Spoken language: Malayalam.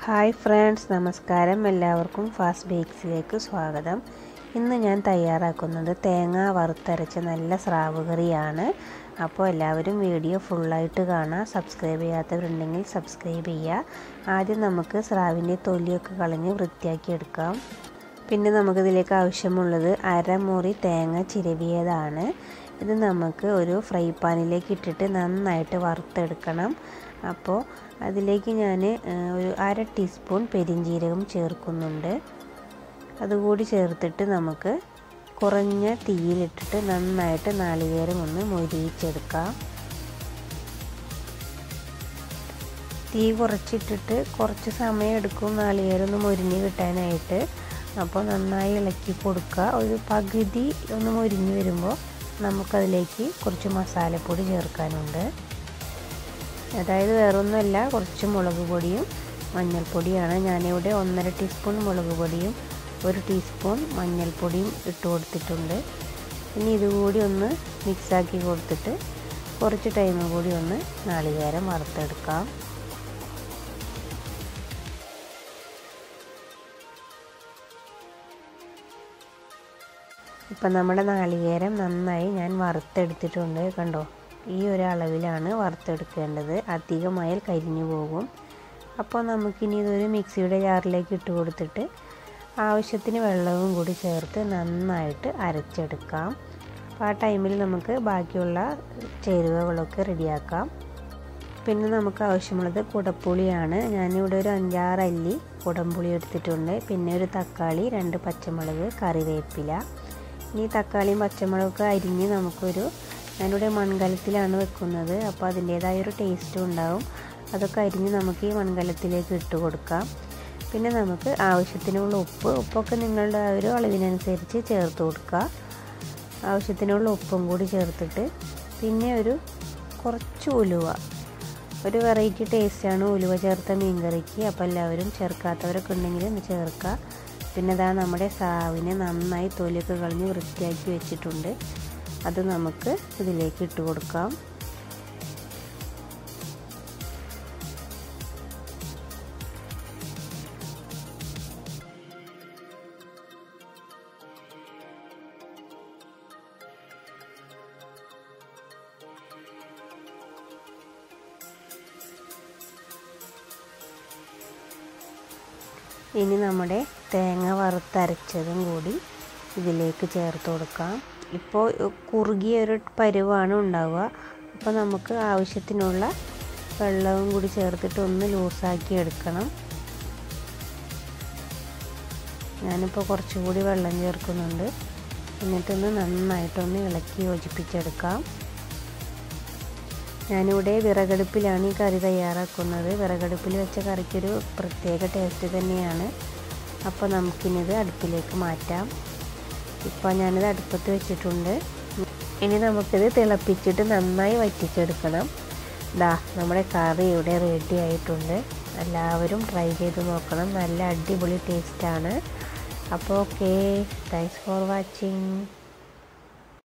ഹായ് ഫ്രണ്ട്സ് നമസ്കാരം എല്ലാവർക്കും ഫാസ്റ്റ് ബേക്സിലേക്ക് സ്വാഗതം ഇന്ന് ഞാൻ തയ്യാറാക്കുന്നത് തേങ്ങ വറുത്തരച്ച നല്ല സ്രാവ് കറിയാണ് അപ്പോൾ എല്ലാവരും വീഡിയോ ഫുള്ളായിട്ട് കാണാം സബ്സ്ക്രൈബ് ചെയ്യാത്തവരുണ്ടെങ്കിൽ സബ്സ്ക്രൈബ് ചെയ്യുക ആദ്യം നമുക്ക് സ്രാവിൻ്റെ തൊലിയൊക്കെ കളഞ്ഞ് വൃത്തിയാക്കി എടുക്കാം പിന്നെ നമുക്കിതിലേക്ക് ആവശ്യമുള്ളത് അരമുറി തേങ്ങ ചിരവിയതാണ് ഇത് നമുക്ക് ഒരു ഫ്രൈ പാനിലേക്ക് ഇട്ടിട്ട് നന്നായിട്ട് വറുത്തെടുക്കണം അപ്പോൾ അതിലേക്ക് ഞാൻ ഒരു അര ടീസ്പൂൺ പെരിഞ്ജീരകം ചേർക്കുന്നുണ്ട് അതുകൂടി ചേർത്തിട്ട് നമുക്ക് കുറഞ്ഞ തീയിലിട്ടിട്ട് നന്നായിട്ട് നാളികേരം ഒന്ന് മൊരിയിച്ചെടുക്കാം തീ കുറച്ചിട്ടിട്ട് കുറച്ച് സമയം എടുക്കും നാളികേരം ഒന്ന് മൊരിഞ്ഞ് കിട്ടാനായിട്ട് അപ്പോൾ നന്നായി ഇളക്കി കൊടുക്കുക ഒരു പകുതി ഒന്ന് മൊരിഞ്ഞ് വരുമ്പോൾ നമുക്കതിലേക്ക് കുറച്ച് മസാലപ്പൊടി ചേർക്കാനുണ്ട് അതായത് വേറൊന്നുമല്ല കുറച്ച് മുളക് പൊടിയും മഞ്ഞൾപ്പൊടിയാണ് ഞാനിവിടെ ഒന്നര ടീസ്പൂൺ മുളക് പൊടിയും ഒരു ടീസ്പൂൺ മഞ്ഞൾപ്പൊടിയും ഇട്ട് കൊടുത്തിട്ടുണ്ട് ഇനി ഇതുകൂടി ഒന്ന് മിക്സാക്കി കൊടുത്തിട്ട് കുറച്ച് ടൈം കൂടി ഒന്ന് നാളികേരം വറുത്തെടുക്കാം ഇപ്പം നമ്മുടെ നാളികേരം നന്നായി ഞാൻ വറുത്തെടുത്തിട്ടുണ്ട് കണ്ടോ ഈ ഒരു അളവിലാണ് വറുത്തെടുക്കേണ്ടത് അധികമായാൽ കരിഞ്ഞു പോകും അപ്പോൾ നമുക്കിനി ഇതൊരു മിക്സിയുടെ ജാറിലേക്ക് ഇട്ട് കൊടുത്തിട്ട് ആവശ്യത്തിന് വെള്ളവും കൂടി ചേർത്ത് നന്നായിട്ട് അരച്ചെടുക്കാം അപ്പോൾ ആ ടൈമിൽ നമുക്ക് ബാക്കിയുള്ള ചേരുവകളൊക്കെ റെഡിയാക്കാം പിന്നെ നമുക്ക് ആവശ്യമുള്ളത് കുടപ്പുളിയാണ് ഞാനിവിടെ ഒരു അഞ്ചാറ് അല്ലി കുടംപുളി എടുത്തിട്ടുണ്ട് പിന്നെ ഒരു തക്കാളി രണ്ട് പച്ചമുളക് കറിവേപ്പില ഇനി തക്കാളിയും പച്ചമുളകൊക്കെ അരിഞ്ഞ് നമുക്കൊരു ഞാനിവിടെ മൺകലത്തിലാണ് വെക്കുന്നത് അപ്പോൾ അതിൻ്റേതായ ഒരു ടേസ്റ്റും ഉണ്ടാവും അതൊക്കെ അരിഞ്ഞ് നമുക്ക് ഈ മൺകലത്തിലേക്ക് ഇട്ട് കൊടുക്കാം പിന്നെ നമുക്ക് ആവശ്യത്തിനുള്ള ഉപ്പ് ഉപ്പൊക്കെ നിങ്ങളുടെ ആ ഒരു അളവിനനുസരിച്ച് ചേർത്ത് കൊടുക്കുക ആവശ്യത്തിനുള്ള ഉപ്പും കൂടി ചേർത്തിട്ട് പിന്നെ ഒരു കുറച്ച് ഉലുവ ഒരു വെറൈറ്റി ടേസ്റ്റാണ് ഉലുവ ചേർത്ത മീൻ കറിക്ക് അപ്പോൾ എല്ലാവരും ചേർക്കാത്തവരൊക്കെ ഉണ്ടെങ്കിൽ ഒന്ന് ചേർക്കുക പിന്നെ ഇതാ നമ്മുടെ സാവിനെ നന്നായി തൊലിയൊക്കെ കളഞ്ഞ് വൃത്തിയാക്കി വെച്ചിട്ടുണ്ട് അത് നമുക്ക് ഇതിലേക്ക് ഇട്ട് കൊടുക്കാം ഇനി നമ്മുടെ തേങ്ങ വറുത്തരച്ചതും കൂടി ഇതിലേക്ക് ചേർത്ത് കൊടുക്കാം ഇപ്പോൾ കുറുകിയ ഒരു പരുവാണ് ഉണ്ടാവുക അപ്പോൾ നമുക്ക് ആവശ്യത്തിനുള്ള വെള്ളവും കൂടി ചേർത്തിട്ട് ഒന്ന് ലൂസാക്കി എടുക്കണം ഞാനിപ്പോൾ കുറച്ചുകൂടി വെള്ളം ചേർക്കുന്നുണ്ട് എന്നിട്ടൊന്ന് നന്നായിട്ടൊന്ന് ഇളക്കി യോജിപ്പിച്ചെടുക്കാം ഞാനിവിടെ വിറകടുപ്പിലാണ് ഈ കറി തയ്യാറാക്കുന്നത് വിറകടുപ്പിൽ വെച്ച കറിക്കൊരു പ്രത്യേക ടേസ്റ്റ് തന്നെയാണ് അപ്പോൾ നമുക്കിനിത് അടുപ്പിലേക്ക് മാറ്റാം ഇപ്പോൾ ഞാനിത് അടുപ്പത്ത് വെച്ചിട്ടുണ്ട് ഇനി നമുക്കിത് തിളപ്പിച്ചിട്ട് നന്നായി വറ്റിച്ചെടുക്കണം ദാ നമ്മുടെ കറി ഇവിടെ റെഡി ആയിട്ടുണ്ട് എല്ലാവരും ട്രൈ ചെയ്ത് നോക്കണം നല്ല അടിപൊളി ടേസ്റ്റാണ് അപ്പോൾ ഓക്കെ താങ്ക്സ് ഫോർ വാച്ചിങ്